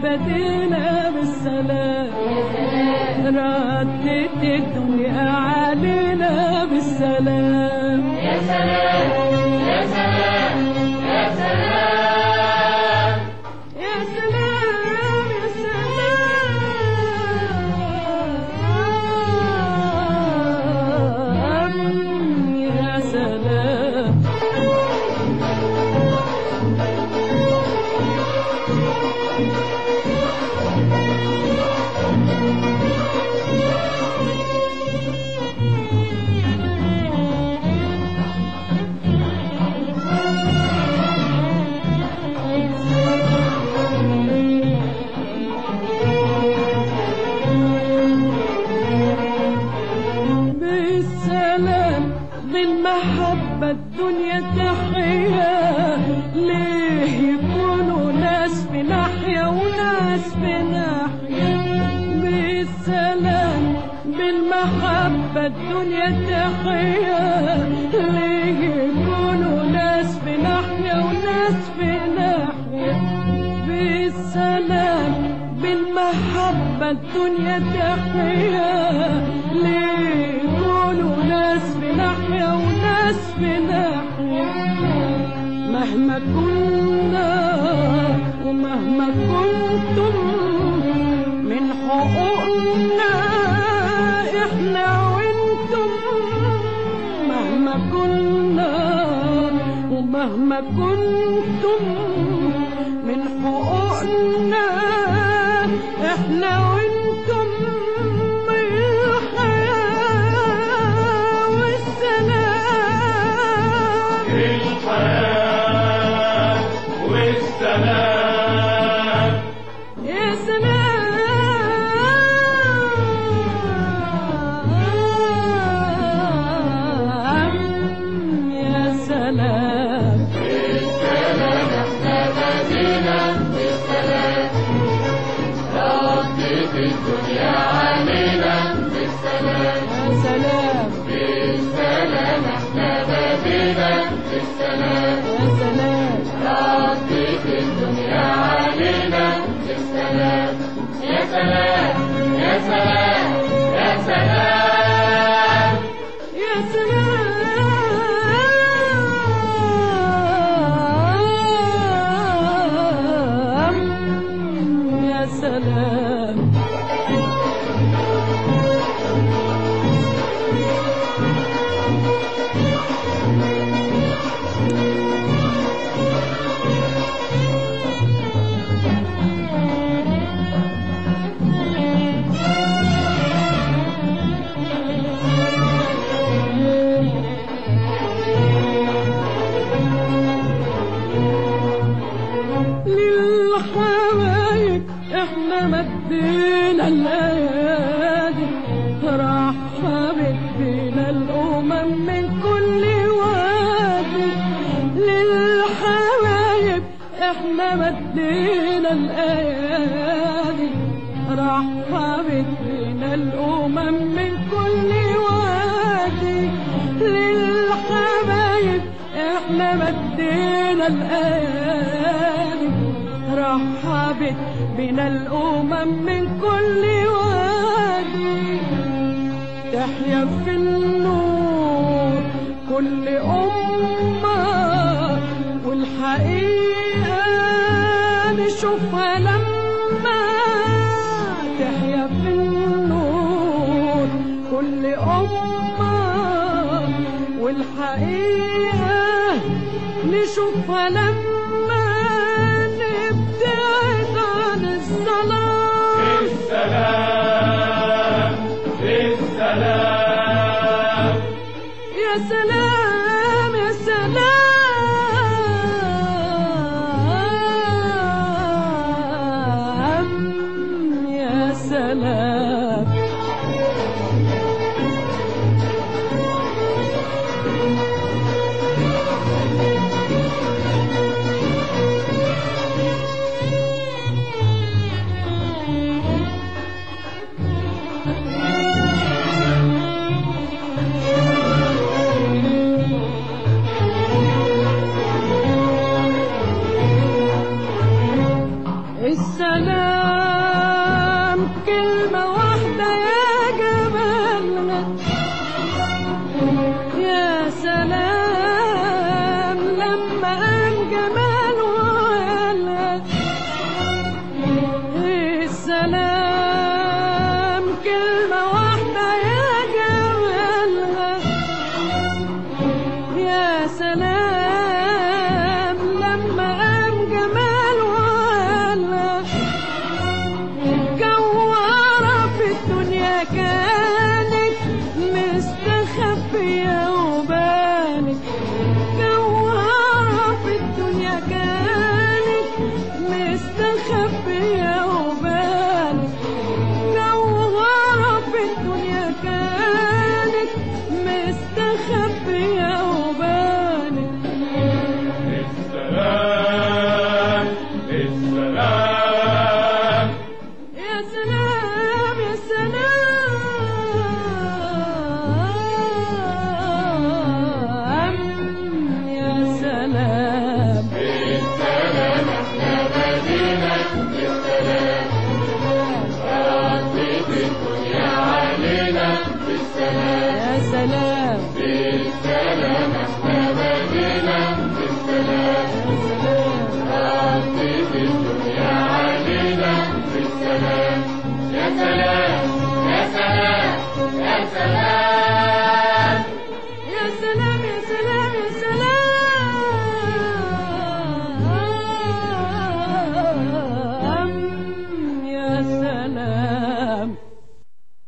بدينا بالسلام ردت الدنيا علينا بالسلام يا سلام يا سلام يا سلام يا سلام يا سلام يا سلام بالسلام بالمحبة الدنيا تحيا ليه يكونوا ناس في ناحية وناس في ناحية بالسلام بالمحبة الدنيا تحيا ليه يكونوا ناس في ناحية وناس في ناحية بالسلام بالمحبة الدنيا تحيا ليه يكونوا ناس في ناحية وناس في ناحية مهما كنا ومهما كنتم من حقوقنا احنا وانتم مهما كنا ومهما كنتم من حقوقنا احنا وانتم الحياة والسلام الحياة والسلام يا سلام يا سلام بالسلام احنا بدينا بالسلام ردت الدنيا علينا بالسلام يا سلام بالسلام احنا بدينا بالسلام يا سلام ردت الدنيا علينا بالسلام يا سلام يا سلام يا سلام يا سلام يا سلام للحبايب احنا مدينا الايادي رحبت بينا الامم من كل وادي للحبايب احنا مدينا الايادي رحبت بينا الامم من كل وادي للحبايب احنا مدينا الايادي رحبت بنا الامم من كل وادي تحيا في النور كل امه والحقيقه نشوفها لما تحيا في النور كل امه والحقيقه نشوفها لما نبتعد عن الظلام السلام السلام يا سلام يا سلام يا سلام سلام لما قام جمال ولا الجوهرة في الدنيا كانت مستخبية وبانت جوهرة في الدنيا كانت مستخبية وبانت جوهرة في الدنيا كانت مستخبية وبانت السلام السلام يا سلام يا سلام يا سلام بالسلام احنا بدينا بالسلام ردت الدنيا علينا بالسلام يا سلام بالسلام